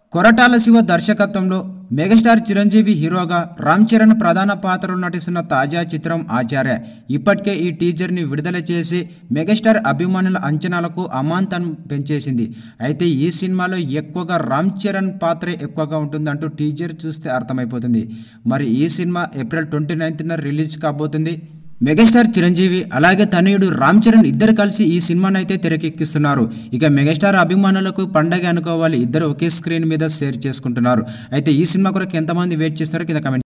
కొరటాల శివ దర్శకత్వంలో మెగాస్టార్ చిరంజీవి హీరోగా రామ్ చరణ్ ప్రధాన పాత్రలో నటిస్తున్న తాజా చిత్రం ఆచార్య ఇప్పటికే ఈ టీజర్ని విడుదల చేసి మెగాస్టార్ అభిమానుల అంచనాలకు అమాంతం పెంచేసింది అయితే ఈ సినిమాలో ఎక్కువగా రామ్ చరణ్ పాత్రే ఎక్కువగా ఉంటుందంటూ టీజర్ చూస్తే అర్థమైపోతుంది మరి ఈ సినిమా ఏప్రిల్ ట్వంటీ నైన్త్న రిలీజ్ కాబోతుంది మెగాస్టార్ చిరంజీవి అలాగే తనయుడు రామ్ చరణ్ ఇద్దరు కలిసి ఈ సినిమాను అయితే తెరకెక్కిస్తున్నారు ఇక మెగాస్టార్ అభిమానులకు పండగ అనుకోవాలి ఇద్దరు ఒకే స్క్రీన్ మీద షేర్ చేసుకుంటున్నారు అయితే ఈ సినిమా కొరకు ఎంతమంది వెయిట్ చేస్తారో కింద కమెంట్